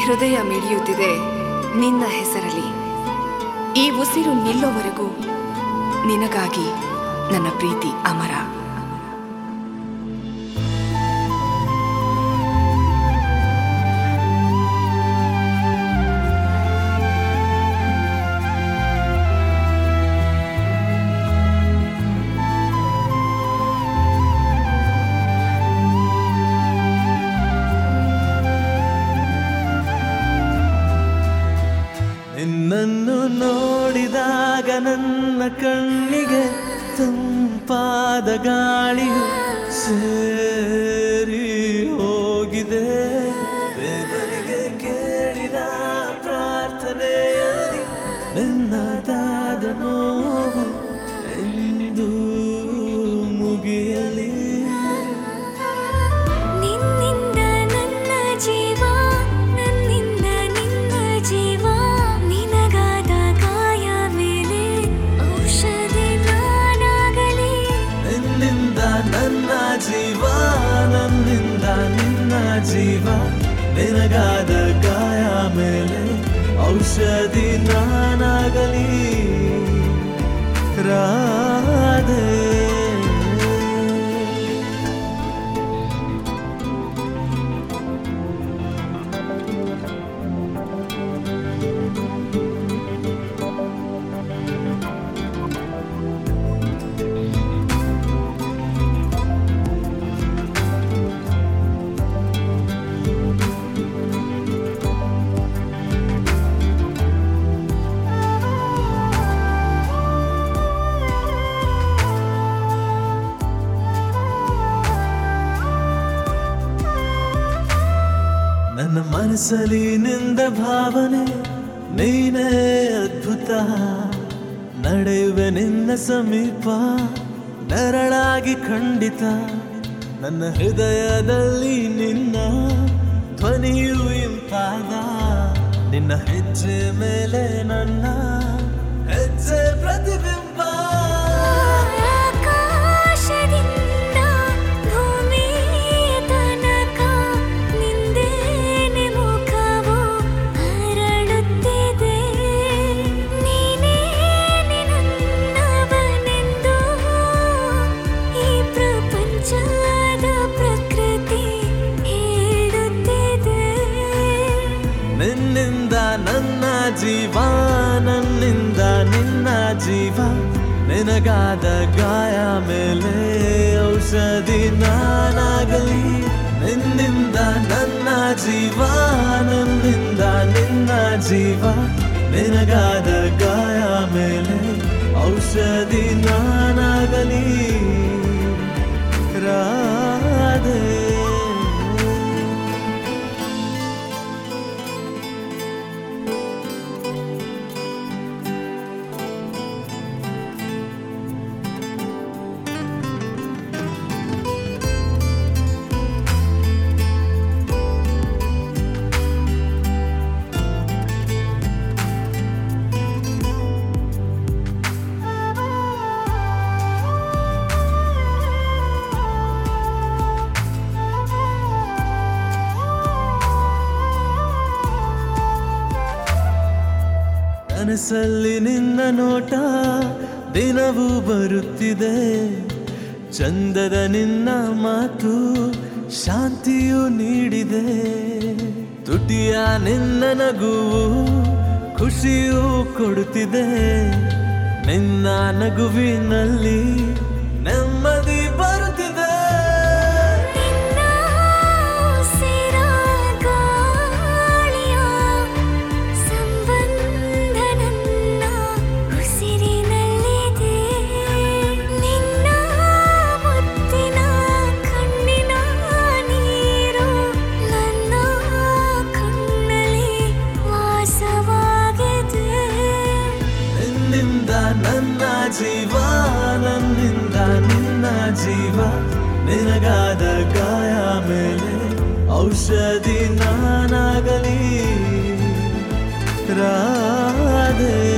ಹೃದಯ ಮಿಡಿಯುತ್ತಿದೆ ನಿನ್ನ ಹೆಸರಲ್ಲಿ ಈ ಉಸಿರು ನಿಲ್ಲೋವರೆಗೂ ನಿನಗಾಗಿ ನನ್ನ ಪ್ರೀತಿ ಅಮರ ನಿನ್ನನ್ನು ನೋಡಿದಾಗ ನನ್ನ ಕಣ್ಣಿಗೆ ತಂಪಾದ ಗಾಳಿಯು ಸೇರಿ ಹೋಗಿದೆ ದೇವರಿಗೆ ಕೇಳಿದ ಪ್ರಾರ್ಥನೆಯಲ್ಲಿ ನನ್ನದಾದ ನೋವು ಎಂದು ಮುಗಿಯಲಿ ನಿನ್ನಿಂದ ನನ್ನ ಜೀವ ನನ್ನಿಂದ ನಿನ್ನ ಜೀವ ನಿನಗಾದ ಗಾಯ ಮೇಲೆ ಔಷಧಿ ನಾನಾಗಲಿ ನಿನ್ನಿಂದ ನನ್ನ ಜೀವ ನನ್ನಿಂದ ನಿನ್ನ ಜೀವ ನಿನಗಾದ ಗಾಯ ಮೇಲೆ ಔಷಧಿ ನಾನಾಗಲಿ ರಾಧೆ ನನ್ನ ಮನಸ್ಸಲ್ಲಿ ನಿಂದ ಭಾವನೆ ನೀನೇ ಅದ್ಭುತ ನಡೆಯುವೆ ನಿನ್ನ ಸಮೀಪ ನೆರಳಾಗಿ ಖಂಡಿತ ನನ್ನ ಹೃದಯದಲ್ಲಿ ನಿನ್ನ ಧ್ವನಿಯು ಇಂಪಾದ ನಿನ್ನ ಹೆಜ್ಜೆ ಮೇಲೆ ನನ್ನ ಹೆಜ್ಜೆ ಪ್ರತಿಬಿಂಬ ಆಕಾಶದಿಂದ ಭೂಮಿಯ ತನಕ ನಿಂದೇನೆ ಮುಖವು ಹರಡುತ್ತಿದೆ ನೀನೇ ನನ್ನವನೆಂದು ಈ ಪ್ರಪಂಚದ ಪ್ರಕೃತಿ ಹೇಳುತ್ತಿದೆ ನಿನ್ನಿಂದ ನನ್ನ ಜೀವ ನನ್ನಿಂದ ನಿನ್ನ ಜೀವ ನಿನಗಾದ ಗಾಯ ಮೇಲೆ ಔಷಧಿ ನಾನಾಗಲಿ ನಿನ್ನಿಂದ ನನ್ನ ಜೀವ ನನ್ನಿಂದ ನಿನ್ನ ಜೀವ ನಿನಗಾದ ಗಾಯ ಮೇಲೆ ಔಷಧಿ ನಾನಾಗಲಿ ರಾಧೆ ಕನಸಲ್ಲಿ ನಿನ್ನ ನೋಟ ದಿನವೂ ಬರುತ್ತಿದೆ ಚಂದದ ನಿನ್ನ ಮಾತು ಶಾಂತಿಯು ನೀಡಿದೆ ತುಟಿಯ ನಿನ್ನ ನಗುವು ಖುಷಿಯೂ ಕೊಡುತ್ತಿದೆ ನಿನ್ನ ನಗುವಿನಲ್ಲಿ ನೆಮ್ಮದಿ ಬರುತ್ತಿದೆ ನಿನ್ನ ಉಸಿರ ಗಾಳಿಯ ಸಂಬಂಧ ನನ್ನ ಉಸಿರಿನಲ್ಲಿದೆ ನಿನ್ನ ಮುತ್ತಿನ ಕಣ್ಣಿನ ನೀರು ನನ್ನ ಕಣ್ಣಲ್ಲಿ ವಾಸವಾಗಿದೆ ನಿನ್ನಿಂದ ನನ್ನ ಜೀವ ನನ್ನಿಂದ ನಿನ್ನ ಜೀವ ನಿನಗಾದ ಗಾಯ ಮೇಲೆ ಔಷಧಿ ನಾನಾಗಲಿ ರಾಧೆ